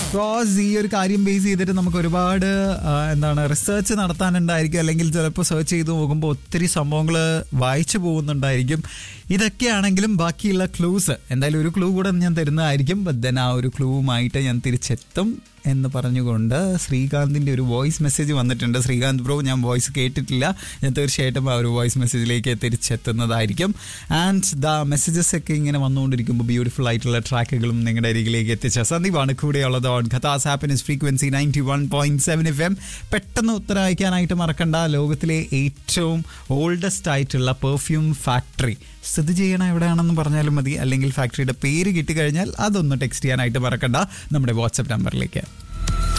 because ഈ ഒരു കാര്യം ബേസ് ചെയ്തിട്ട് നമുക്ക് ഒരുപാട് ആ, എന്താണ് റിസർച്ച് നടത്താനുണ്ടായിരിക്കും അല്ലെങ്കിൽ ചിലപ്പോൾ സെർച്ച് ചെയ്ത് നോക്കുമ്പോൾ ഒത്തിരി സംഭവങ്ങൾ വായിച്ചു പോകുന്നുണ്ടായിരിക്കും ഇതൊക്കെയാണെങ്കിലും ബാക്കിയുള്ള ക്ലൂസ് എന്തായാലും ഒരു ക്ലൂ കൂടെ ഞാൻ തരുന്നതായിരിക്കും ബട്ട് ദെൻ ആ ഒരു ക്ലൂവുമായിട്ട് ഞാൻ തിരിച്ചെത്തും എന്ന് പറഞ്ഞുകൊണ്ട് ശ്രീകാന്തിൻ്റെ ഒരു വോയിസ് മെസ്സേജ് വന്നിട്ടുണ്ട് ശ്രീകാന്ത് ബ്രോ ഞാൻ വോയിസ് കേട്ടിട്ടില്ല ഞാൻ തീർച്ചയായിട്ടും ആ ഒരു വോയിസ് മെസ്സേജിലേക്ക് തിരിച്ചെത്തുന്നതായിരിക്കും ആൻഡ് ദ മെസ്സേജസ് ഒക്കെ ഇങ്ങനെ വന്നുകൊണ്ടിരിക്കുമ്പോൾ ബ്യൂട്ടിഫുൾ ആയിട്ടുള്ള ട്രാക്കുകളും നിങ്ങളുടെ അരികിലേക്ക് എത്തിച്ച സന്ദീപാണ് കൂടെയുള്ളത് ഓൺ ഖത്താസ് happiness frequency ninety one point seven F M പെട്ടെന്ന് ഉത്തരം അയക്കാനായിട്ട് മറക്കണ്ട ലോകത്തിലെ ഏറ്റവും ഓൾഡസ്റ്റ് ആയിട്ടുള്ള പെർഫ്യൂം ഫാക്ടറി സ്ഥിതി ചെയ്യണ എവിടെയാണെന്ന് പറഞ്ഞാലും മതി അല്ലെങ്കിൽ ഫാക്ടറിയുടെ പേര് കിട്ടിക്കഴിഞ്ഞാൽ അതൊന്ന് ടെക്സ്റ്റ് ചെയ്യാനായിട്ട് മറക്കണ്ട നമ്മുടെ വാട്സപ്പ് നമ്പറിലേക്ക്